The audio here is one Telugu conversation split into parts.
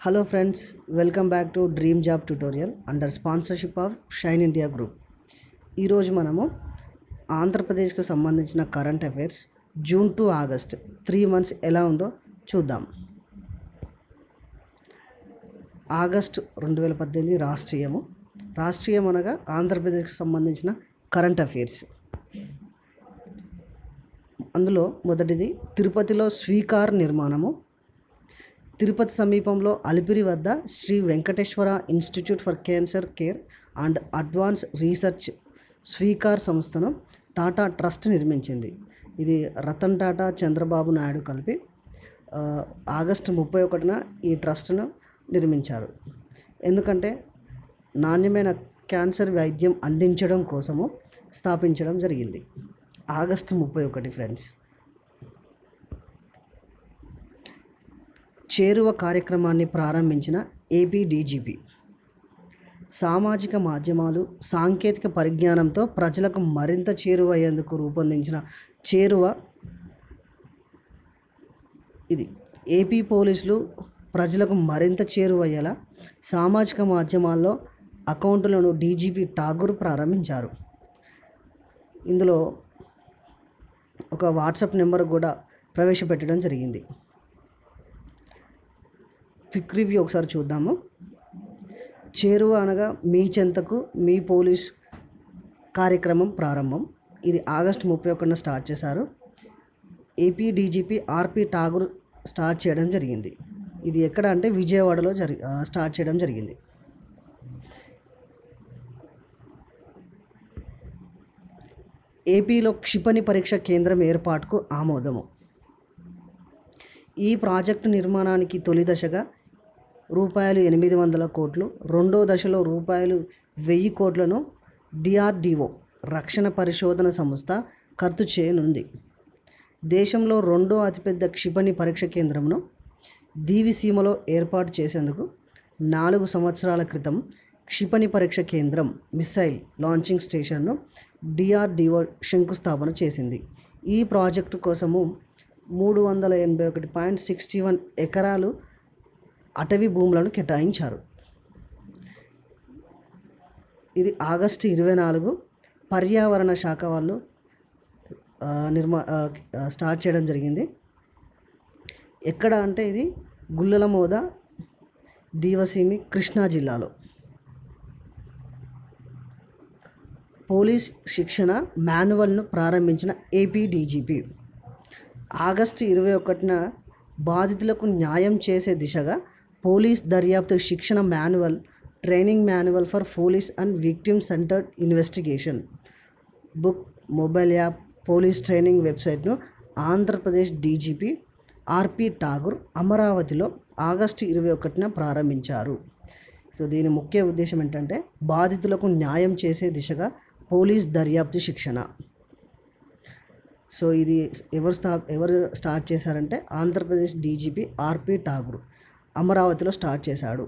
Hello friends, welcome back to Dream Job Tutorial under sponsorship of Shine India group ఈరోజు మనము ఆంధ్రప్రదేశ్కు సంబంధించిన current affairs June to August three months ఎలా ఉందో చూద్దాం ఆగస్ట్ రెండు వేల పద్దెనిమిది రాష్ట్రీయము రాష్ట్రీయం అనగా ఆంధ్రప్రదేశ్కు సంబంధించిన కరెంట్ అఫైర్స్ అందులో మొదటిది తిరుపతిలో స్వీకార్ నిర్మాణము తిరుపతి సమీపంలో అలిపిరి వద్ద Shri Venkateswara institute for cancer care and advance research స్వీకార్ సంస్థను టాటా ట్రస్ట్ నిర్మించింది ఇది రతన్ టాటా చంద్రబాబు నాయుడు కలిపి ఆ, ఆగస్టు ముప్పై ఒకటిన ఈ ట్రస్ట్ను నిర్మించారు ఎందుకంటే నాణ్యమైన క్యాన్సర్ వైద్యం అందించడం కోసము స్థాపించడం జరిగింది ఆగస్టు ముప్పై ఒకటి ఫ్రెండ్స్ చేరువ కార్యక్రమాన్ని ప్రారంభించిన ఏపీ డీజీపీ సామాజిక మాధ్యమాలు సాంకేతిక పరిజ్ఞానంతో ప్రజలకు మరింత చేరువయ్యేందుకు రూపొందించిన చేరువ ఇది ఏపీ పోలీసులు ప్రజలకు మరింత చేరువయ్యేలా సామాజిక మాధ్యమాల్లో అకౌంట్లను డీజీపీ ఠాగూర్ ప్రారంభించారు ఇందులో ఒక వాట్సాప్ నెంబర్ కూడా ప్రవేశపెట్టడం జరిగింది క్విక్ రివ్యూ ఒకసారి చూద్దాము చేరువ అనగా మీ చెంతకు మీ పోలీస్ కార్యక్రమం ప్రారంభం ఇది ఆగస్టు ముప్పై ఒకటిన స్టార్ట్ చేశారు AP DGP RP Thakur start చేయడం జరిగింది ఇది ఎక్కడ అంటే విజయవాడలో జరి ఆ, స్టార్ట్ చేయడం జరిగింది ఏపీలో క్షిపణి పరీక్ష కేంద్రం ఏర్పాటుకు ఆమోదము ఈ ప్రాజెక్టు నిర్మాణానికి తొలి దశగా రూపాయలు ఎనిమిది వందల కోట్లు రెండో దశలో రూపాయలు వెయ్యి కోట్లను డిఆర్డిఓ రక్షణ పరిశోధన సంస్థ ఖర్చు చేయనుంది దేశంలో రెండో అతిపెద్ద క్షిపణి పరీక్ష కేంద్రంను దీవిసీమలో ఏర్పాటు చేసేందుకు నాలుగు సంవత్సరాల క్రితం క్షిపణి పరీక్ష కేంద్రం మిస్సైల్ లాంచింగ్ స్టేషన్ను డిఆర్డిఓ శంకుస్థాపన చేసింది ఈ ప్రాజెక్టు కోసము మూడు వందల ఎనభై ఒకటి పాయింట్ సిక్స్టీ వన్ ఎకరాలు అటవీ భూములను కేటాయించారు ఇది ఆగస్టు ఇరవై నాలుగు పర్యావరణ శాఖ వాళ్ళు ఆ, నిర్మా ఆ, ఆ, స్టార్ట్ చేయడం జరిగింది ఎక్కడ అంటే ఇది గుల్లల మోద దీవసీమి కృష్ణా జిల్లాలో పోలీస్ శిక్షణ మాన్యువల్ను ప్రారంభించిన ఏపీ డీజీపీ ఆగస్టు ఇరవై ఒకటిన బాధితులకు న్యాయం చేసే దిశగా పోలీస్ దర్యాప్తు శిక్షణ manual training manual for police and victim centred investigation book mobile app police training వెబ్సైట్ను ఆంధ్రప్రదేశ్ డీజీపీ ఆర్పి ఠాగూర్ అమరావతిలో ఆగస్టు ఇరవై ఒకటిన ప్రారంభించారు సో దీని ముఖ్య ఉద్దేశం ఏంటంటే బాధితులకు న్యాయం చేసే దిశగా పోలీస్ దర్యాప్తు శిక్షణ సో ఇది ఎవరు స్టా ఎవరు స్టార్ట్ చేశారంటే ఆంధ్రప్రదేశ్ డీజీపీ ఆర్పి ఠాగూర్ అమరావతిలో స్టార్ట్ చేశాడు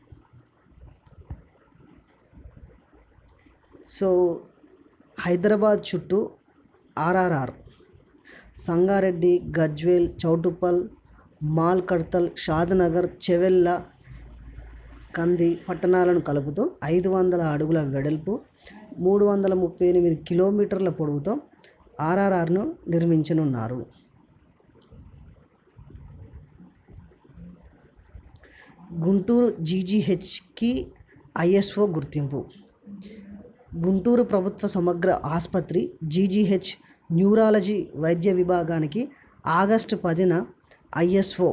సో హైదరాబాద్ చుట్టూ ఆర్ఆర్ఆర్ సంగారెడ్డి గజ్వేల్ చౌటుప్పల్ మాల్ కడ్తల్ షాద్నగర్ చెవెల్ల కంది పట్టణాలను కలుపుతూ ఐదు వందల అడుగుల వెడల్పు మూడు వందల ముప్పై ఎనిమిది కిలోమీటర్ల పొడవుతో ఆర్ఆర్ఆర్ను నిర్మించనున్నారు గుంటూరు జీజీహెచ్కి ఐఎస్ఓ గుర్తింపు గుంటూరు ప్రభుత్వ సమగ్ర ఆసుపత్రి జీజీహెచ్ న్యూరాలజీ వైద్య విభాగానికి ఆగస్టు పదిన ఐఎస్ఓ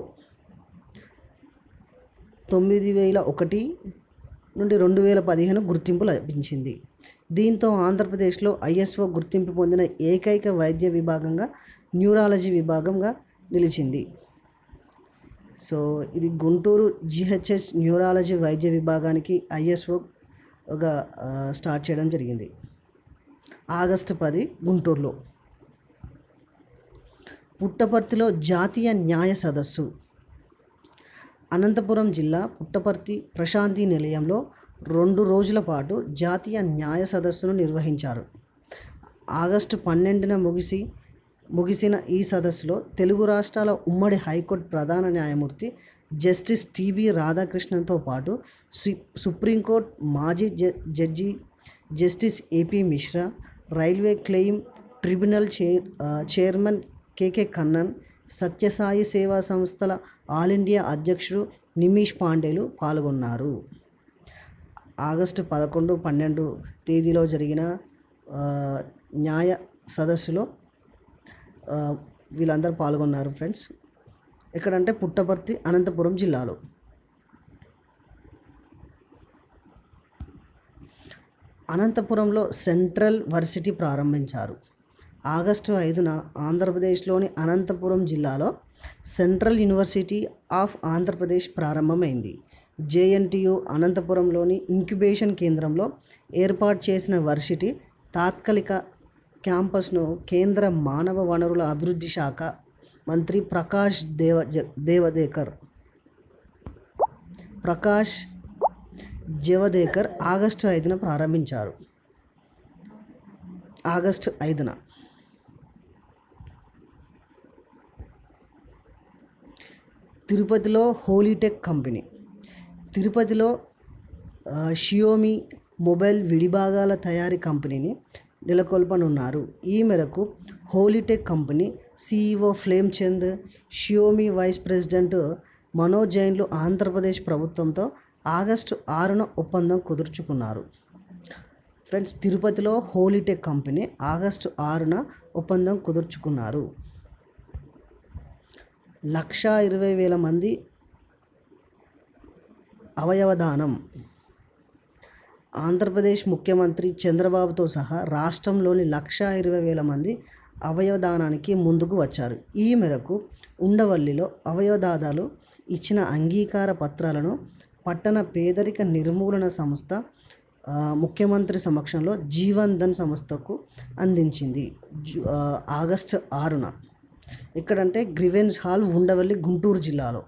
తొమ్మిది వేల ఒకటి నుండి రెండు వేల పదిహేను గుర్తింపు లభించింది దీంతో ఆంధ్రప్రదేశ్లో ఐఎస్ఓ గుర్తింపు పొందిన ఏకైక వైద్య విభాగంగా న్యూరాలజీ విభాగంగా నిలిచింది సో ఇది గుంటూరు జిహెచ్ఎస్ న్యూరాలజీ వైద్య విభాగానికి ఐఎస్ఓ ఒక ఆ, స్టార్ట్ చేయడం జరిగింది ఆగస్టు పది గుంటూరులో పుట్టపర్తిలో జాతీయ న్యాయ సదస్సు అనంతపురం జిల్లా పుట్టపర్తి ప్రశాంతి నిలయంలో రెండు రోజుల పాటు జాతీయ న్యాయ సదస్సును నిర్వహించారు ఆగస్టు పన్నెండున ముగిసి ముగిసిన ఈ సదస్సులో తెలుగు రాష్ట్రాల ఉమ్మడి హైకోర్టు ప్రధాన న్యాయమూర్తి జస్టిస్ టిబి రాధాకృష్ణన్తో పాటు సు సుప్రీంకోర్టు మాజీ జ judge justice AP Mishra railway claim tribunal chair ah, chairman KK Kannan Sathya Sai సేవా సంస్థల ఆల్ ఇండియా అధ్యక్షుడు నిమిష్ పాండేలు పాల్గొన్నారు ఆగస్టు పదకొండు పన్నెండు తేదీలో జరిగిన ఆ, న్యాయ సదస్సులో ఆ, వీళ్ళందరూ పాల్గొన్నారు ఫ్రెండ్స్ ఎక్కడంటే పుట్టపర్తి అనంతపురం జిల్లాలో అనంతపురంలో సెంట్రల్ వర్సిటీ ప్రారంభించారు ఆగస్టు ఐదున ఆంధ్రప్రదేశ్లోని అనంతపురం జిల్లాలో సెంట్రల్ యూనివర్సిటీ ఆఫ్ ఆంధ్రప్రదేశ్ ప్రారంభమైంది జేఎన్టీయు అనంతపురంలోని ఇంక్యుబేషన్ కేంద్రంలో ఏర్పాటు చేసిన వర్సిటీ తాత్కాలిక క్యాంపస్ను కేంద్ర మానవ వనరుల అభివృద్ధి శాఖ మంత్రి ప్రకాష్ దేవ జ- దేవదేకర్ ప్రకాష్ జవదేకర్ ఆగస్టు ఐదున ప్రారంభించారు ఆగస్టు ఐదున తిరుపతిలో హోలీటెక్ కంపెనీ తిరుపతిలో ఆ, షియోమి మొబైల్ విడిభాగాల తయారీ కంపెనీని నెలకొల్పనున్నారు ఈ మేరకు హోలీటెక్ కంపెనీ సిఇఓ ఫ్లేమ్ చంద్ షియోమి వైస్ ప్రెసిడెంట్ మనోజ్ జైన్లు ఆంధ్రప్రదేశ్ ప్రభుత్వంతో ఆగస్టు ఆరున ఒప్పందం కుదుర్చుకున్నారు ఫ్రెండ్స్ తిరుపతిలో హోలీటెక్ కంపెనీ ఆగస్టు ఆరున ఒప్పందం కుదుర్చుకున్నారు లక్షా ఇరవై వేల మంది అవయవదానం ఆంధ్రప్రదేశ్ ముఖ్యమంత్రి చంద్రబాబుతో సహా రాష్ట్రంలోని లక్షా ఇరవై వేల మంది అవయవదానానికి ముందుకు వచ్చారు ఈ మేరకు ఉండవల్లిలో అవయవదాదాలు ఇచ్చిన అంగీకార పత్రాలను పట్టణ పేదరిక నిర్మూలన సంస్థ ఆ, ముఖ్యమంత్రి సమక్షంలో జీవన్ ధన్ సంస్థకు అందించింది జు- ఆ, ఆగస్టు ఆరున ఎక్కడంటే గ్రివెన్స్ హాల్ ఉండవల్లి గుంటూరు జిల్లాలో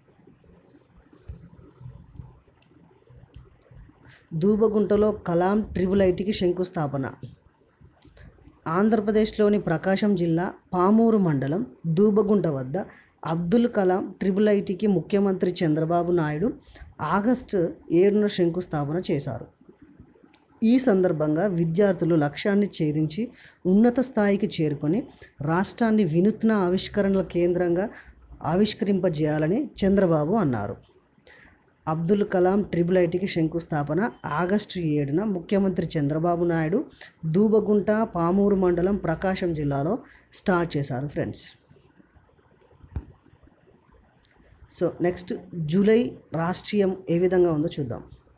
దూబగుంటలో కలాం ట్రిపుల్ ఐటీకి శంకుస్థాపన ఆంధ్రప్రదేశ్లోని ప్రకాశం జిల్లా పామూరు మండలం దూబగుంట వద్ద అబ్దుల్ కలాం ట్రిపుల్ ఐటీకి ముఖ్యమంత్రి చంద్రబాబు నాయుడు ఆగస్టు ఏడున శంకుస్థాపన చేశారు ఈ సందర్భంగా విద్యార్థులు లక్ష్యాన్ని ఛేదించి ఉన్నత స్థాయికి చేరుకొని రాష్ట్రాన్ని వినూత్న ఆవిష్కరణల కేంద్రంగా ఆవిష్కరింపజేయాలని చంద్రబాబు అన్నారు అబ్దుల్ కలాం ట్రిపుల్ ఐటీకి శంకుస్థాపన ఆగస్టు ఏడున ముఖ్యమంత్రి చంద్రబాబు నాయుడు దూబగుంట పామూరు మండలం ప్రకాశం జిల్లాలో స్టార్ట్ చేశారు ఫ్రెండ్స్ సో నెక్స్ట్ జూలై రాష్ట్రీయం ఏ విధంగా ఉందో చూద్దాం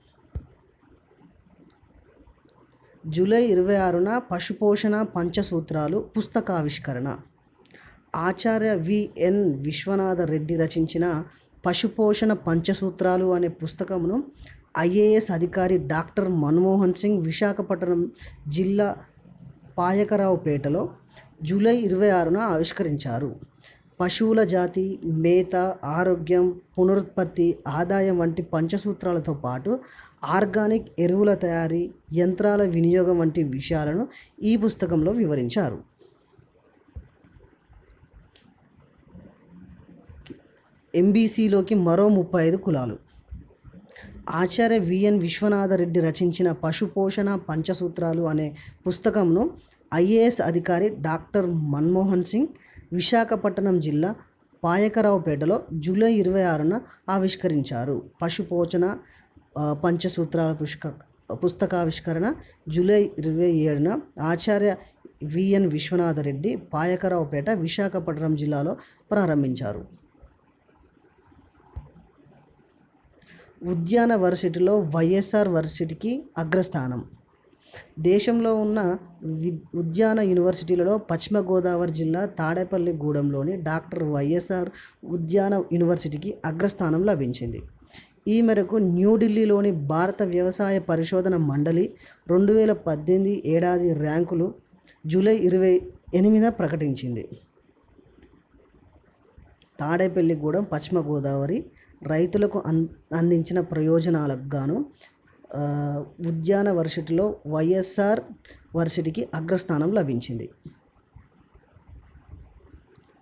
జూలై ఇరవై ఆరున పశుపోషణ పంచసూత్రాలు పుస్తకావిష్కరణ ఆచార్య విఎన్ విశ్వనాథ రెడ్డి రచించిన పశుపోషణ పంచసూత్రాలు అనే పుస్తకమును ఐఏఎస్ అధికారి డాక్టర్ మన్మోహన్ సింగ్ విశాఖపట్నం జిల్లా పాయకరావుపేటలో జూలై ఇరవై ఆరున ఆవిష్కరించారు పశువుల జాతి మేత ఆరోగ్యం పునరుత్పత్తి ఆదాయం వంటి పంచసూత్రాలతో పాటు ఆర్గానిక్ ఎరువుల తయారీ యంత్రాల వినియోగం వంటి విషయాలను ఈ పుస్తకంలో వివరించారు ఎంబీసీలోకి మరో ముప్పై ఐదు కులాలు ఆచార్య విఎన్ విశ్వనాథరెడ్డి రచించిన పశుపోషణ పంచసూత్రాలు అనే పుస్తకంను ఐఏఎస్ అధికారి డాక్టర్ మన్మోహన్ సింగ్ విశాఖపట్నం జిల్లా పాయకరావుపేటలో జూలై ఇరవై ఆరున ఆవిష్కరించారు పశుపోషణ ఆ, పంచసూత్రాల పుష్క పుస్తకావిష్కరణ జూలై ఇరవై ఏడున ఆచార్య విఎన్ విశ్వనాథరెడ్డి పాయకరావుపేట విశాఖపట్నం జిల్లాలో ప్రారంభించారు ఉద్యాన వర్సిటీలో వైఎస్ఆర్ వర్సిటీకి అగ్రస్థానం దేశంలో ఉన్న వి ఉద్యాన యూనివర్సిటీలలో పశ్చిమ గోదావరి జిల్లా తాడేపల్లి గూడెంలోని డాక్టర్ వైఎస్ఆర్ ఉద్యాన యూనివర్సిటీకి అగ్రస్థానం లభించింది ఈ మేరకు న్యూఢిల్లీలోని భారత వ్యవసాయ పరిశోధన మండలి రెండు వేల పద్దెనిమిది ఏడాది ర్యాంకులు జూలై ఇరవై ఎనిమిదిన ప్రకటించింది తాడేపల్లిగూడెం పశ్చిమ గోదావరి రైతులకు అన్ అందించిన ప్రయోజనాలకు గాను ఆ, ఉద్యాన వర్సిటీలో వైఎస్ఆర్ వర్సిటీకి అగ్రస్థానం లభించింది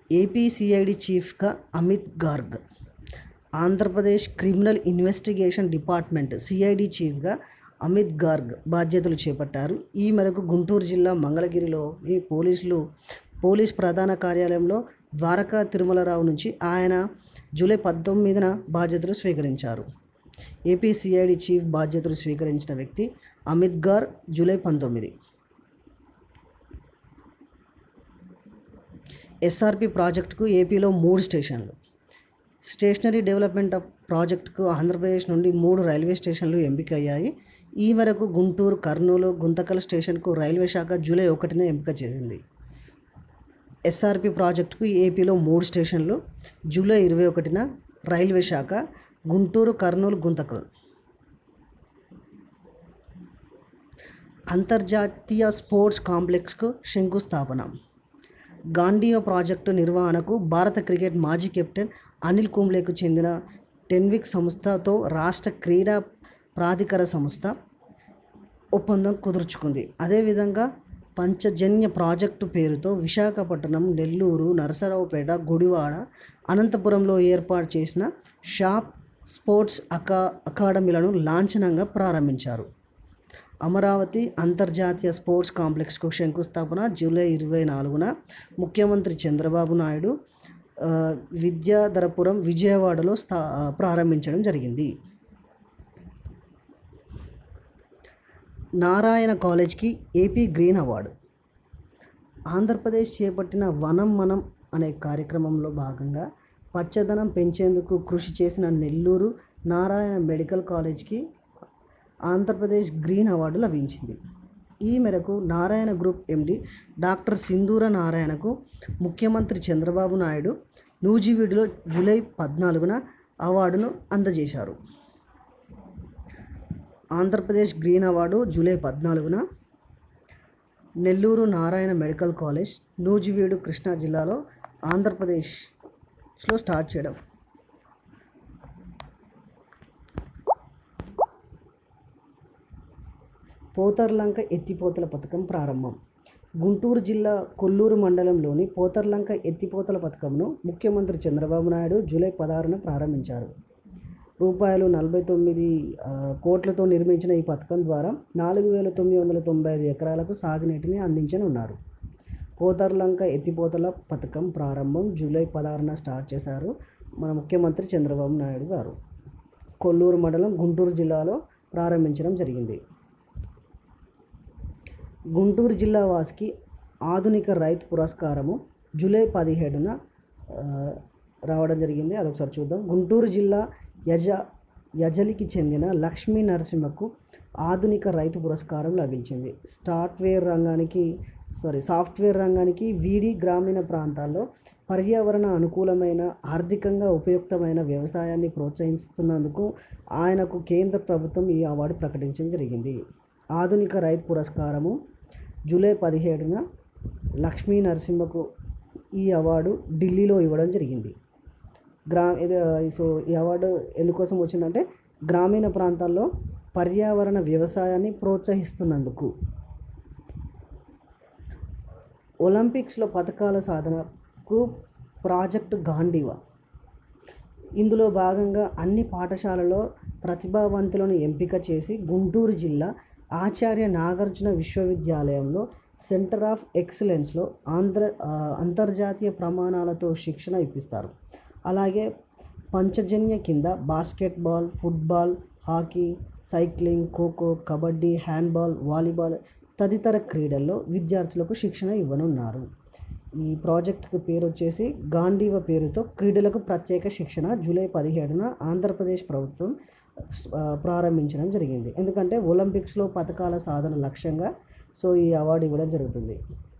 ఏపీ సిఐడి చీఫ్గా Amit Garg Andhra Pradesh criminal investigation department CID చీఫ్గా అమిత్ గార్గ్ బాధ్యతలు చేపట్టారు ఈ మేరకు గుంటూరు జిల్లా మంగళగిరిలో ఈ పోలీసులు పోలీస్ ప్రధాన కార్యాలయంలో ద్వారకా తిరుమలరావు నుంచి ఆయన జూలై పంతొమ్మిదిన బాధ్యతలు స్వీకరించారు ఏపీ సిఐడి చీఫ్ బాధ్యతలు స్వీకరించిన వ్యక్తి అమిత్ గార్ జూలై పంతొమ్మిది ఎస్ఆర్పి ప్రాజెక్టుకు ఏపీలో మూడు స్టేషన్లు స్టేషనరీ డెవలప్మెంట్ ఆఫ్ ప్రాజెక్టుకు ఆంధ్రప్రదేశ్ నుండి మూడు రైల్వే స్టేషన్లు ఎంపిక అయ్యాయి ఈ మేరకు గుంటూరు కర్నూలు గుంతకల్ స్టేషన్కు రైల్వే శాఖ జూలై ఒకటిన ఎంపిక చేసింది ఎస్ఆర్పి ప్రాజెక్టుకు ఏపీలో మూడు స్టేషన్లు జూలై ఇరవై ఒకటిన రైల్వే శాఖ గుంటూరు కర్నూలు గుంతకల్ అంతర్జాతీయ స్పోర్ట్స్ కాంప్లెక్స్కు శంకుస్థాపన గాంధీయ ప్రాజెక్టు నిర్వహణకు భారత క్రికెట్ మాజీ కెప్టెన్ అనిల్ కుంబ్లేకు చెందిన టెన్విక్ సంస్థతో రాష్ట్ర క్రీడా ప్రాధికార సంస్థ ఒప్పందం కుదుర్చుకుంది అదేవిధంగా పంచజన్య ప్రాజెక్టు పేరుతో విశాఖపట్నం నెల్లూరు నరసరావుపేట గుడివాడ అనంతపురంలో ఏర్పాటు చేసిన షాప్ స్పోర్ట్స్ అకా అకాడమీలను లాంఛనంగా ప్రారంభించారు అమరావతి అంతర్జాతీయ స్పోర్ట్స్ కాంప్లెక్స్కు శంకుస్థాపన జూలై ఇరవై నాలుగున ముఖ్యమంత్రి చంద్రబాబు నాయుడు ఆ, విద్యాధరపురం విజయవాడలో స్థా ప్రారంభించడం జరిగింది నారాయణ కాలేజ్కి ఏపీ గ్రీన్ అవార్డు ఆంధ్రప్రదేశ్ చేపట్టిన వనం మనం అనే కార్యక్రమంలో భాగంగా పచ్చదనం పెంచేందుకు కృషి చేసిన నెల్లూరు నారాయణ మెడికల్ కాలేజ్కి ఆంధ్రప్రదేశ్ గ్రీన్ అవార్డు లభించింది ఈ మేరకు నారాయణ గ్రూప్ ఎండి డాక్టర్ సింధూర నారాయణకు ముఖ్యమంత్రి చంద్రబాబు నాయుడు నూజివీడులో జూలై పద్నాలుగున అవార్డును అందజేశారు ఆంధ్రప్రదేశ్ గ్రీన్ అవార్డు జూలై పద్నాలుగున నెల్లూరు నారాయణ మెడికల్ కాలేజ్ నూజివీడు కృష్ణా జిల్లాలో ఆంధ్రప్రదేశ్లో స్టార్ట్ చేయడం పోతర్లంక ఎత్తిపోతల పథకం ప్రారంభం గుంటూరు జిల్లా కొల్లూరు మండలంలోని పోతర్లంక ఎత్తిపోతల పథకంను ముఖ్యమంత్రి చంద్రబాబు నాయుడు జూలై పదహారున ప్రారంభించారు రూపాయలు నలభై తొమ్మిది ఆ, కోట్లతో నిర్మించిన ఈ పథకం ద్వారా నాలుగు వేల తొమ్మిది వందల తొంభై ఐదు ఎకరాలకు సాగునీటిని అందించనున్నారు పోతర్లంక ఎత్తిపోతల పథకం ప్రారంభం జూలై పదహారున స్టార్ట్ చేశారు మన ముఖ్యమంత్రి చంద్రబాబు నాయుడు గారు కొల్లూరు మండలం గుంటూరు జిల్లాలో ప్రారంభించడం జరిగింది గుంటూరు జిల్లా వాసికి ఆధునిక రైతు పురస్కారము జూలై పదిహేడున ఆ, రావడం జరిగింది అదొకసారి చూద్దాం గుంటూరు జిల్లా యజ యజలికి చెందిన లక్ష్మీ నరసింహకు ఆధునిక రైతు పురస్కారం లభించింది సాఫ్ట్వేర్ రంగానికి సారీ సాఫ్ట్వేర్ రంగానికి వీడి గ్రామీణ ప్రాంతాల్లో పర్యావరణ అనుకూలమైన ఆర్థికంగా ఉపయుక్తమైన వ్యవసాయాన్ని ప్రోత్సహిస్తున్నందుకు ఆయనకు కేంద్ర ప్రభుత్వం ఈ అవార్డు ప్రకటించడం జరిగింది ఆధునిక రైతు పురస్కారము జూలై పదిహేడున లక్ష్మీ నరసింహకు ఈ అవార్డు ఢిల్లీలో ఇవ్వడం జరిగింది గ్రా ఇది సో ఈ అవార్డు ఎందుకోసం వచ్చిందంటే గ్రామీణ ప్రాంతాల్లో పర్యావరణ వ్యవసాయాన్ని ప్రోత్సహిస్తున్నందుకు ఒలింపిక్స్లో పథకాల సాధనకు ప్రాజెక్ట్ గాంధీవా ఇందులో భాగంగా అన్ని పాఠశాలలో ప్రతిభావంతులను ఎంపిక చేసి గుంటూరు జిల్లా ఆచార్య నాగార్జున విశ్వవిద్యాలయంలో సెంటర్ ఆఫ్ ఎక్సలెన్స్లో ఆంధ్ర ఆ, అంతర్జాతీయ ప్రమాణాలతో శిక్షణ ఇప్పిస్తారు అలాగే పంచజన్య కింద basketball football hockey cycling kho kho kabaddi handball volleyball తదితర క్రీడల్లో విద్యార్థులకు శిక్షణ ఇవ్వనున్నారు ఈ ప్రాజెక్టుకు పేరు వచ్చేసి గాంధీవ పేరుతో క్రీడలకు ప్రత్యేక శిక్షణ జూలై పదిహేడున ఆంధ్రప్రదేశ్ ప్రభుత్వం ఆ, ప్రారంభించడం జరిగింది ఎందుకంటే ఒలింపిక్స్లో పథకాల సాధన లక్ష్యంగా సో ఈ అవార్డు ఇవ్వడం జరుగుతుంది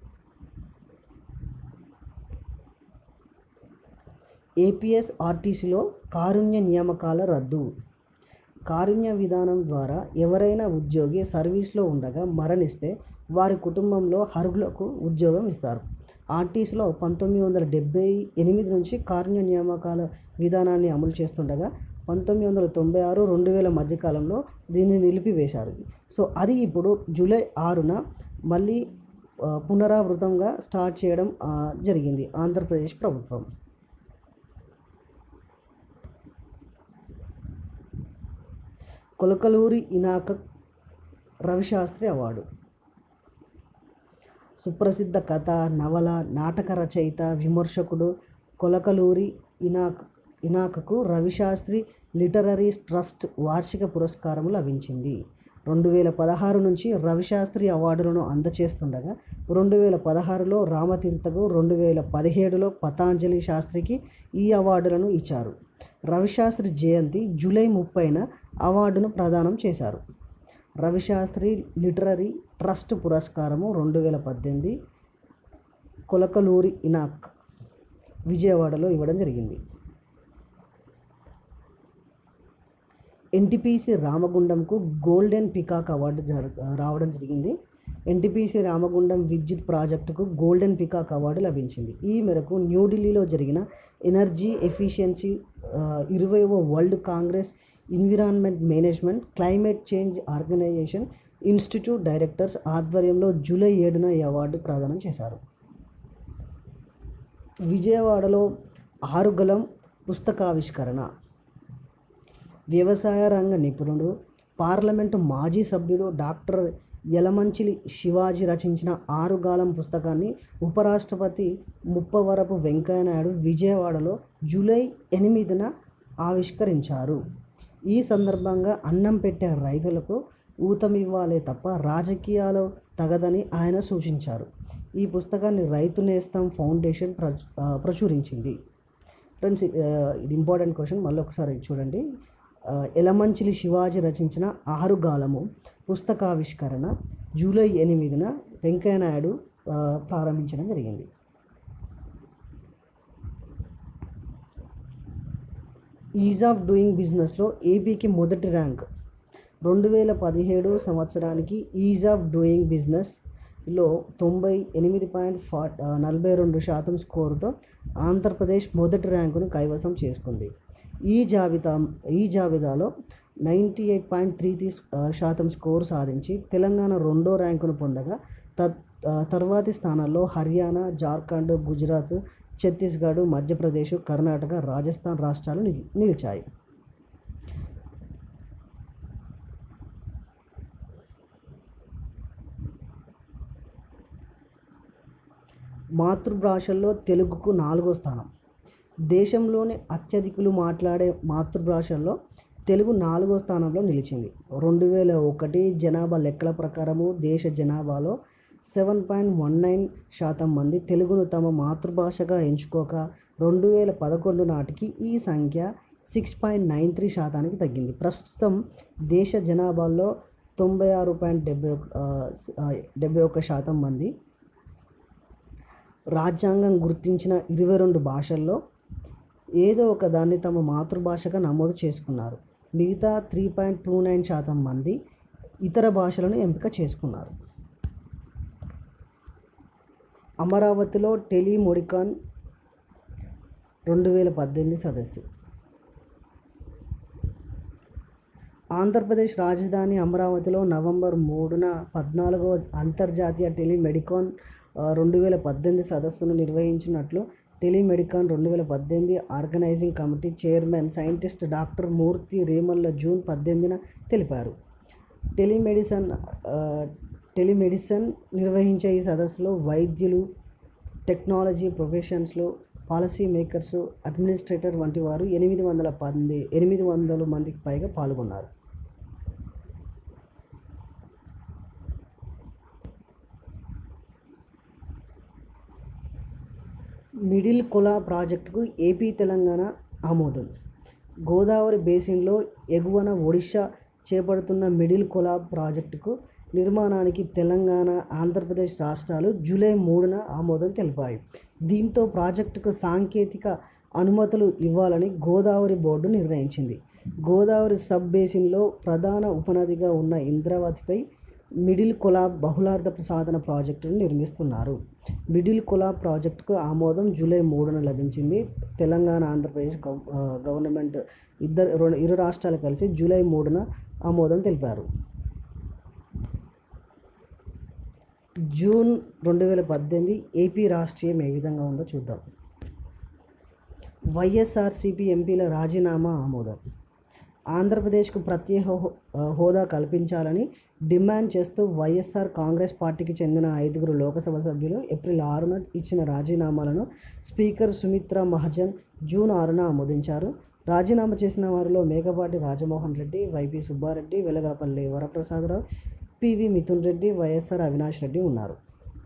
ఏపీఎస్ ఆర్టీసీలో కారుణ్య నియామకాల రద్దు కారుణ్య విధానం ద్వారా ఎవరైనా ఉద్యోగి సర్వీస్లో ఉండగా మరణిస్తే వారి కుటుంబంలో అర్హులకు ఉద్యోగం ఇస్తారు ఆర్టీసీలో పంతొమ్మిది వందల డెబ్బై ఎనిమిది నుంచి కారుణ్య నియామకాల విధానాన్ని అమలు చేస్తుండగా పంతొమ్మిది వందల తొంభై ఆరు రెండు వేల మధ్యకాలంలో దీన్ని నిలిపివేశారు సో అది ఇప్పుడు జూలై ఆరున మళ్ళీ ఆ, పునరావృతంగా స్టార్ట్ చేయడం ఆ, జరిగింది ఆంధ్రప్రదేశ్ ప్రభుత్వం కొలకలూరి ఇనాక రవిశాస్త్రి అవార్డు సుప్రసిద్ధ కథ నవల నాటక రచయిత విమర్శకుడు కొలకలూరి ఇనాక్ ఇనాకకు రవిశాస్త్రి లిటరరీ ట్రస్ట్ వార్షిక పురస్కారం లభించింది రెండు వేల పదహారు నుంచి రవిశాస్త్రి అవార్డులను అందచేస్తుండగా రెండు వేల పదహారులో రామతీర్థకు రెండు వేల పదిహేడులో పతాంజలి శాస్త్రికి ఈ అవార్డులను ఇచ్చారు రవిశాస్త్రి జయంతి జూలై ముప్పైన అవార్డును ప్రదానం చేశారు రవిశాస్త్రి లిటరరీ ట్రస్ట్ పురస్కారము రెండు వేల పద్దెనిమిది కొలకలూరి ఇనాక్ విజయవాడలో ఇవ్వడం జరిగింది ఎన్టీపీసీ రామగుండంకు గోల్డెన్ పికాక్ అవార్డు జర రావడం జరిగింది ఎన్టీపీసీ రామగుండం విద్యుత్ ప్రాజెక్టుకు గోల్డెన్ పికాక్ అవార్డు లభించింది ఈ మేరకు న్యూఢిల్లీలో జరిగిన ఎనర్జీ ఎఫిషియన్సీ ఇరవైవ world congress environment management climate change organisation institute directors ఆధ్వర్యంలో జూలై ఏడున ఈ అవార్డు ప్రదానం చేశారు విజయవాడలో ఆరుగలం పుస్తకావిష్కరణ వ్యవసాయ రంగ నిపుణుడు పార్లమెంటు మాజీ సభ్యుడు డాక్టర్ యలమంచిలి శివాజీ రచించిన ఆరుగాలం పుస్తకాన్ని ఉపరాష్ట్రపతి ముప్పవరపు వెంకయ్యనాయుడు విజయవాడలో జూలై ఎనిమిదిన ఆవిష్కరించారు ఈ సందర్భంగా అన్నం పెట్టే రైతులకు ఊతమివ్వాలే తప్ప రాజకీయాలు తగదని ఆయన సూచించారు ఈ పుస్తకాన్ని రైతు నేస్తం ఫౌండేషన్ ప్రచు ఆ, ప్రచురించింది ఫ్రెండ్స్ ఆ, ఇది ఇంపార్టెంట్ క్వశ్చన్ మళ్ళీ ఒకసారి చూడండి ఆ, ఎలమంచిలి శివాజీ రచించిన ఆరుగాలము పుస్తకావిష్కరణ జూలై ఎనిమిదిన వెంకయ్యనాయుడు ఆ, ప్రారంభించడం జరిగింది ఈజ్ ఆఫ్ డూయింగ్ బిజినెస్లో ఏపీకి మొదటి ర్యాంక్ రెండు వేల పదిహేడు సంవత్సరానికి ఈజ్ ఆఫ్ డూయింగ్ బిజినెస్లో తొంభై ఎనిమిది పాయింట్ ఫా నలభై రెండు శాతం స్కోరుతో ఆంధ్రప్రదేశ్ మొదటి ర్యాంకును కైవసం చేసుకుంది ఈ జాబితా ఈ జాబితాలో ninety eight point three three శాతం స్కోర్ సాధించి తెలంగాణ రెండో ర్యాంకును పొందగా తద్ ఆ, తర్వాతి స్థానాల్లో హర్యానా జార్ఖండ్ గుజరాత్ ఛత్తీస్గఢ్ మధ్యప్రదేశ్ కర్ణాటక రాజస్థాన్ రాష్ట్రాలు నిలి- నిలిచాయి మాతృభాషల్లో తెలుగుకు నాలుగో స్థానం దేశంలోని అత్యధికులు మాట్లాడే మాతృభాషల్లో తెలుగు నాలుగో స్థానంలో నిలిచింది రెండు వేల ఒకటి జనాభా లెక్కల ప్రకారము దేశ జనాభాలో సెవెన్ పాయింట్ వన్ నైన్ శాతం మంది తెలుగును తమ మాతృభాషగా ఎంచుకోక రెండు వేల పదకొండు నాటికి ఈ సంఖ్య సిక్స్ పాయింట్ నైన్ త్రీ శాతానికి తగ్గింది ప్రస్తుతం దేశ జనాభాలో తొంభై ఆరు పాయింట్ డెబ్బై ఒక డెబ్బై ఒక్క శాతం మంది రాజ్యాంగం గుర్తించిన ఇరవై రెండు భాషల్లో ఏదో ఒక దాన్ని తమ మాతృభాషగా నమోదు చేసుకున్నారు మిగతా త్రీ పాయింట్ టూ నైన్ శాతం మంది ఇతర భాషలను ఎంపిక చేసుకున్నారు అమరావతిలో టెలిమోడికాన్ రెండు వేల పద్దెనిమిది సదస్సు ఆంధ్రప్రదేశ్ రాజధాని అమరావతిలో నవంబర్ మూడున పద్నాలుగో అంతర్జాతీయ టెలిమెడికాన్ ఆ, రెండు వేల పద్దెనిమిది సదస్సును నిర్వహించినట్లు టెలిమెడికాన్ రెండు వేల పద్దెనిమిది organising committee chairman scientist doctor Murthy Remalla June పద్దెనిమిదిన తెలిపారు టెలిమెడిసిన్ ఆ, టెలిమెడిసిన్ నిర్వహించే ఈ సదస్సులో వైద్యులు టెక్నాలజీ ప్రొఫెషన్స్లో పాలసీ మేకర్స్ అడ్మినిస్ట్రేటర్ వంటి వారు ఎనిమిది వందల మంది ఎనిమిది వందల మందికి పైగా పాల్గొన్నారు మిడిల్ కొలా ప్రాజెక్టుకు ఏపీ తెలంగాణ ఆమోదం గోదావరి బేసిన్లో ఎగువన ఒడిశా చేపడుతున్న మిడిల్ కొలా ప్రాజెక్టుకు నిర్మాణానికి తెలంగాణ ఆంధ్రప్రదేశ్ రాష్ట్రాలు జూలై మూడున ఆమోదం తెలిపాయి దీంతో ప్రాజెక్టుకు సాంకేతిక అనుమతులు ఇవ్వాలని గోదావరి బోర్డు నిర్ణయించింది గోదావరి సబ్ బేసిన్లో ప్రధాన ఉపనదిగా ఉన్న ఇంద్రావతిపై మిడిల్ కొలాబ్ బహుళార్థ సాధన ప్రాజెక్టును నిర్మిస్తున్నారు మిడిల్ కొలాబ్ ప్రాజెక్టుకు ఆమోదం జూలై మూడున లభించింది తెలంగాణ ఆంధ్రప్రదేశ్ గవ- ఆ, గవర్నమెంట్ ఇద్దరు రెండు ఇరు రాష్ట్రాలు కలిసి జూలై మూడున ఆమోదం తెలిపారు జూన్ రెండు వేల పద్దెనిమిది ఏపీ రాష్ట్రీయం ఏ విధంగా ఉందో చూద్దాం వైఎస్ఆర్సీపీ ఎంపీల రాజీనామా ఆమోదం ఆంధ్రప్రదేశ్కు ప్రత్యేక హో- హోదా కల్పించాలని డిమాండ్ చేస్తూ వైఎస్ఆర్ కాంగ్రెస్ పార్టీకి చెందిన ఐదుగురు లోకసభ సభ్యులు ఏప్రిల్ ఆరున ఇచ్చిన రాజీనామాలను స్పీకర్ సుమిత్రా మహాజన్ జూన్ ఆరున ఆమోదించారు రాజీనామా చేసిన వారిలో మేకపాటి రాజమోహన్ రెడ్డి వైపీ సుబ్బారెడ్డి వెలగపల్లి వరప్రసాదరావు పివి మిథున్ రెడ్డి వైఎస్ఆర్ అవినాష్ రెడ్డి ఉన్నారు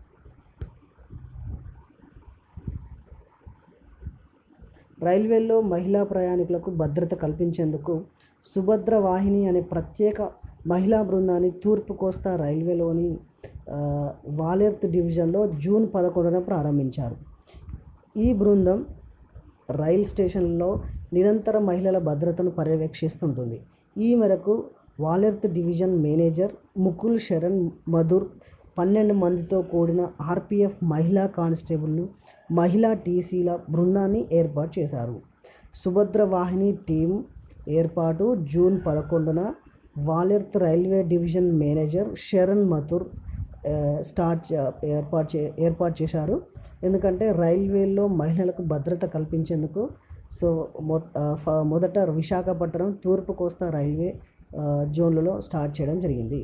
రైల్వేల్లో మహిళా ప్రయాణికులకు భద్రత కల్పించేందుకు సుభద్ర వాహిని అనే ప్రత్యేక మహిళా బృందాన్ని తూర్పు కోస్తా రైల్వేలోని ఆ, వాలెర్త్ డివిజన్లో జూన్ పదకొండున ప్రారంభించారు ఈ బృందం రైల్ స్టేషన్లో నిరంతర మహిళల భద్రతను పర్యవేక్షిస్తుంటుంది ఈ మేరకు వాలెర్త్ డివిజన్ మేనేజర్ ముకుల్ శరణ్ మధుర్ పన్నెండు మందితో కూడిన ఆర్పిఎఫ్ మహిళా కానిస్టేబుల్ను మహిళా టీసీల బృందాన్ని ఏర్పాటు చేశారు సుభద్ర వాహిని టీం ఏర్పాటు జూన్ పదకొండున Waltair railway division manager Saran Mathur ah, start చే- ఏర్పాటు చే ఏర్పాటు చేశారు ఎందుకంటే రైల్వేలో మహిళలకు భద్రత కల్పించేందుకు సో మొ ఆ, ఫ- మొదట విశాఖపట్నం తూర్పు కోస్తా రైల్వే ఆ, జోన్లలో స్టార్ట్ చేయడం జరిగింది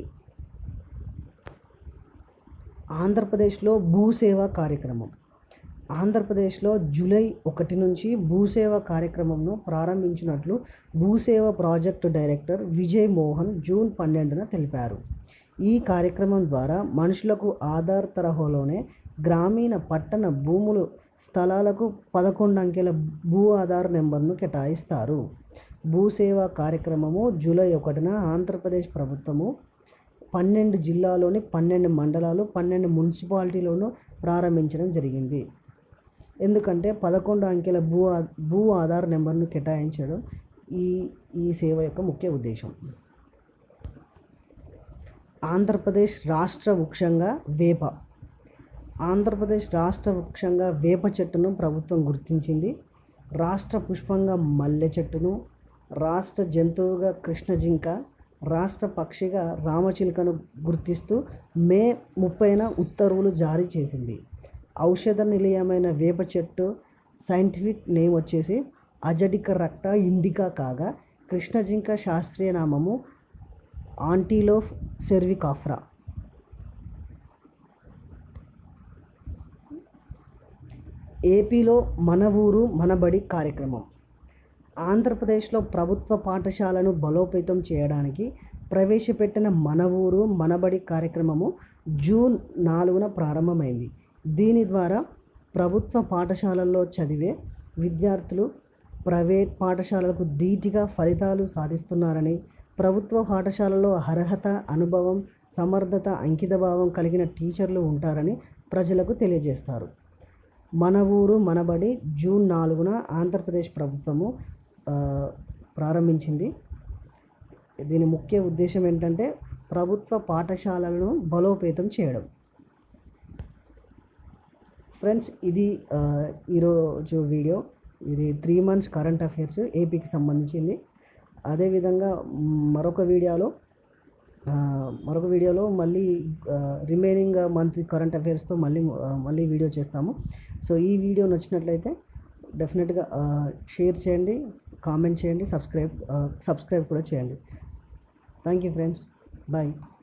ఆంధ్రప్రదేశ్లో భూసేవ కార్యక్రమం ఆంధ్రప్రదేశ్లో జూలై ఒకటి నుంచి భూసేవ కార్యక్రమంను ప్రారంభించినట్లు Bhoo Seva project director Vijay Mohan June పన్నెండున తెలిపారు ఈ కార్యక్రమం ద్వారా మనుషులకు ఆధార్ తరహాలోనే గ్రామీణ పట్టణ భూములు స్థలాలకు పదకొండు అంకెల భూ ఆధార్ నెంబర్ను కేటాయిస్తారు భూసేవ కార్యక్రమము జూలై ఒకటిన ఆంధ్రప్రదేశ్ ప్రభుత్వము పన్నెండు జిల్లాలోని పన్నెండు మండలాలు పన్నెండు మున్సిపాలిటీలను ప్రారంభించడం జరిగింది ఎందుకంటే పదకొండు అంకెల భూ ఆ- భూ ఆధార్ నెంబర్ను కేటాయించడం ఈ ఈ సేవ యొక్క ముఖ్య ఉద్దేశం ఆంధ్రప్రదేశ్ రాష్ట్ర వృక్షంగా వేప ఆంధ్రప్రదేశ్ రాష్ట్ర వృక్షంగా వేప చెట్టును ప్రభుత్వం గుర్తించింది రాష్ట్ర పుష్పంగా మల్లె చెట్టును రాష్ట్ర జంతువుగా కృష్ణ జింక రాష్ట్ర పక్షిగా రామచిలుకను గుర్తిస్తూ మే ముప్పైన ఉత్తర్వులు జారీ చేసింది ఔషధ నిలయమైన వేప చెట్టు సైంటిఫిక్ నేమ్ వచ్చేసి అజడిక రక్ట ఇండికా కాగా కృష్ణ జింక శాస్త్రీయ నామము ఆంటీలోఫ్ సెర్వికాఫ్రా ఏపీలో మన ఊరు మనబడి కార్యక్రమం ఆంధ్రప్రదేశ్లో ప్రభుత్వ పాఠశాలను బలోపేతం చేయడానికి ప్రవేశపెట్టిన మన ఊరు మనబడి కార్యక్రమము జూన్ నాలుగున ప్రారంభమైంది దీని ద్వారా ప్రభుత్వ పాఠశాలల్లో చదివే విద్యార్థులు ప్రైవేట్ పాఠశాలలకు ధీటుగా ఫలితాలు సాధిస్తున్నారని ప్రభుత్వ పాఠశాలలో అర్హత అనుభవం సమర్థత అంకితభావం కలిగిన టీచర్లు ఉంటారని ప్రజలకు తెలియజేస్తారు మన ఊరు మనబడి జూన్ నాలుగున ఆంధ్రప్రదేశ్ ప్రభుత్వము ఆ, ప్రారంభించింది దీని ముఖ్య ఉద్దేశం ఏంటంటే ప్రభుత్వ పాఠశాలలను బలోపేతం చేయడం ఫ్రెండ్స్ ఇది ఆ, ఈరోజు వీడియో ఇది త్రీ మంత్స్ కరెంట్ అఫైర్స్ ఏపీకి సంబంధించింది అదేవిధంగా మ్, మరొక వీడియోలో ఆ, మరొక వీడియోలో మళ్ళీ రిమైనింగ్ మంత్ కరెంట్ అఫైర్స్తో మళ్ళీ ఆ, మళ్ళీ వీడియో చేస్తాము సో ఈ వీడియో నచ్చినట్లయితే డెఫినెట్గా షేర్ చేయండి కామెంట్ చేయండి సబ్స్క్రైబ్ సబ్స్క్రైబ్ కూడా చేయండి థ్యాంక్ యూ ఫ్రెండ్స్ బాయ్